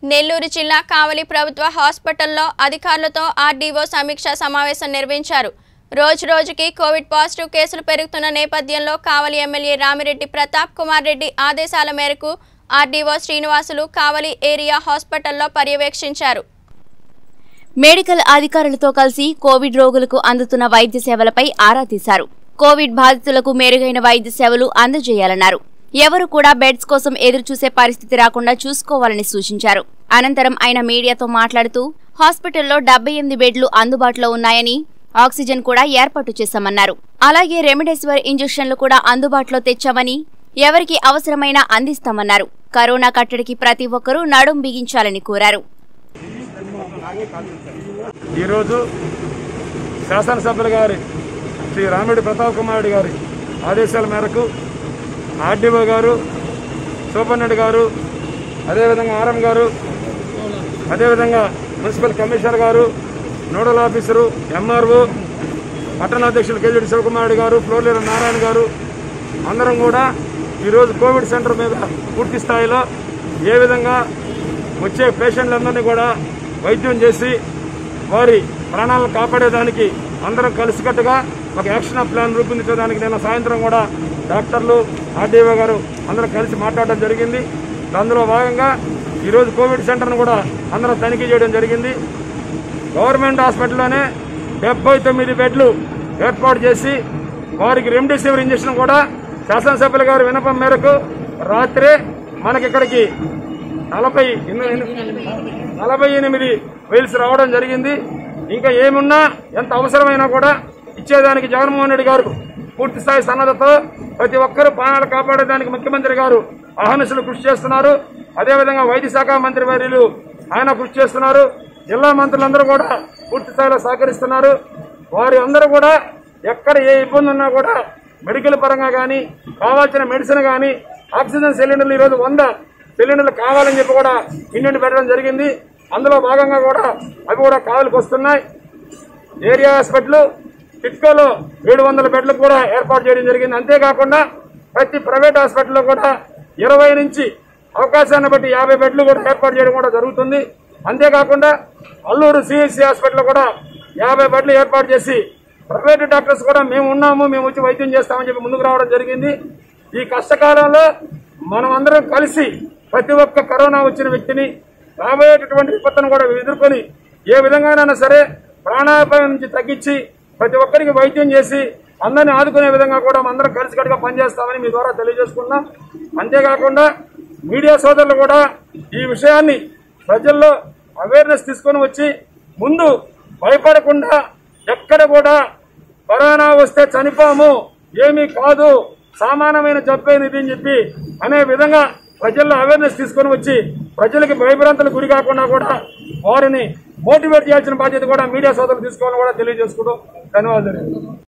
నెల్లూరు జిల్లా కావలి ప్రభుత్వ హాస్పిటల్లో అధికారులతో ఆర్డీఓ సమీక్షా సమావేశం నిర్వహించారు రోజు రోజుకి కోవిడ్ పాజిటివ్ కేసులు పెరుగుతున్న నేపథ్యంలో కావలి ఎమ్మెల్యే రామిరెడ్డి ప్రతాప్ కుమార్ రెడ్డి ఆదేశాల మేరకు ఆర్డీఓ శ్రీనివాసులు కావలి ఏరియా హాస్పిటల్లో పర్యవేక్షించారు మెడికల్ అధికారులతో కలిసి కోవిడ్ రోగులకు అందుతున్న వైద్య సేవలపై ఆరా తీశారు కోవిడ్ బాధితులకు మెరుగైన వైద్య సేవలు అందజేయాలన్నారు ఎవరు కూడా బెడ్స్ కోసం ఎదురుచూసే పరిస్థితి రాకుండా చూసుకోవాలని సూచించారు అనంతరం ఆయన మీడియాతో మాట్లాడుతూ హాస్పిటల్లో డెబ్బై ఎనిమిది బెడ్లు అందుబాటులో ఉన్నాయని ఆక్సిజన్ కూడా ఏర్పాటు చేశామన్నారు అలాగే రెమిడెసివిర్ ఇంజెక్షన్లు కూడా అందుబాటులో తెచ్చామని ఎవరికి అవసరమైనా అందిస్తామన్నారు కరోనా కట్టడికి ప్రతి ఒక్కరూ నడుం బిగించాలని కోరారు ఈరోజు శాసనసభ్యులు గారి శ్రీ రామిడి ప్రతాప్ కుమార్ రెడ్డి గారి ఆదేశాల మేరకు ఆర్డీఓ గారు సూపరింటెండెంట్ గారు అదేవిధంగా ఆర్ఎం గారు అదేవిధంగా మున్సిపల్ కమిషనర్ గారు నోడల్ ఆఫీసరు ఎంఆర్ఓ పట్టణాధ్యక్షులు కేజీడి శివకుమార్ రెడ్డి గారు ఫ్లోర్ లీడర్ నారాయణ గారు అందరం కూడా ఈరోజు కోవిడ్ సెంటర్ మీద పూర్తి స్థాయిలో ఏ విధంగా వచ్చే పేషెంట్లందరినీ కూడా వైద్యం చేసి వారి ప్రాణాలను కాపాడేదానికి అందరం కలిసికట్టుగా ఒక యాక్షన్ ప్లాన్ రూపొందించడానికి నిన్న సాయంత్రం కూడా డాక్టర్లు ఆర్డీఓ గారు అందరం కలిసి మాట్లాడడం జరిగింది అందులో భాగంగా ఈరోజు కోవిడ్ సెంటర్ను కూడా అందరం తనిఖీ చేయడం జరిగింది గవర్నమెంట్ హాస్పిటల్లోనే డెబ్బై తొమ్మిది బెడ్లు ఏర్పాటు చేసి వారికి రెమ్డెసివిర్ ఇంజక్షన్ కూడా శాసనసభ్యుల గారి వినపం మేరకు రాత్రే మనకి ఇక్కడికి నలభై ఎన్ని- ఎన్ని- నలభై ఎనిమిది వెయిల్స్ రావడం జరిగింది ఇంకా ఏమున్నా ఎంత అవసరమైనా కూడా ఇచ్చేదానికి జగన్మోహన్ రెడ్డి గారు పూర్తి స్థాయి సన్నద్ధతో ప్రతి ఒక్కరూ ప్రాణాలు కాపాడేదానికి ముఖ్యమంత్రి గారు అహర్నిశలు కృషి చేస్తున్నారు అదేవిధంగా వైద్య శాఖ మంత్రి వర్యులు ఆయన కృషి చేస్తున్నారు జిల్లా మంత్రులందరూ కూడా పూర్తి స్థాయిలో సహకరిస్తున్నారు వారి అందరూ కూడా ఎక్కడ ఏ ఇబ్బంది ఉన్నా కూడా మెడికల్ పరంగా కానీ కావాల్సిన మెడిసిన్ కానీ ఆక్సిజన్ సిలిండర్లు ఈరోజు వంద సిలిండర్లు కావాలని చెప్పి కూడా ఇండియన్ పెట్టడం జరిగింది అందులో భాగంగా కూడా అవి కూడా కావాలికి వస్తున్నాయి ఏరియా హాస్పిటల్ టిట్కోలో ఏడు వందల బెడ్లు కూడా ఏర్పాటు చేయడం జరిగింది అంతేకాకుండా ప్రతి ప్రైవేట్ హాస్పిటల్లో కూడా ఇరవై నుంచి అవకాశాన్ని బట్టి యాభై బెడ్లు కూడా ఏర్పాటు చేయడం కూడా జరుగుతుంది అంతేకాకుండా అల్లూరు సిఎస్సి హాస్పిటల్ కూడా యాభై బెడ్లు ఏర్పాటు చేసి ప్రైవేట్ డాక్టర్స్ కూడా మేము ఉన్నాము మేము వచ్చి వైద్యం చేస్తామని చెప్పి ముందుకు రావడం జరిగింది ఈ కష్టకాలంలో మనం అందరం కలిసి ప్రతి ఒక్క కరోనా వచ్చిన వ్యక్తిని రాబోయేటటువంటి విపత్తును కూడా ఎదుర్కొని ఏ విధంగానైనా సరే ప్రాణాపాయం నుంచి తగ్గించి ప్రతి ఒక్కరికి వైద్యం చేసి అందరిని ఆదుకునే విధంగా కూడా అందరం కలిసికట్టుగా పనిచేస్తామని మీ ద్వారా తెలియజేసుకున్నాం అంతేకాకుండా మీడియా సోదరులు కూడా ఈ విషయాన్ని ప్రజల్లో అవేర్నెస్ తీసుకొని వచ్చి ముందు భయపడకుండా ఎక్కడ కూడా కరోనా వస్తే చనిపోము ఏమీ కాదు సామాన్యమైన జబ్బేది ఇది అని చెప్పి అనే విధంగా ప్రజల్లో అవేర్నెస్ తీసుకొని వచ్చి ప్రజలకి భయభ్రాంతులకు గురి కాకుండా కూడా వారిని మోటివేట్ చేయాల్సిన బాధ్యత కూడా మీడియా సోదరులు తీసుకోవాలని కూడా తెలియజేసుకుంటూ ధన్యవాదాలు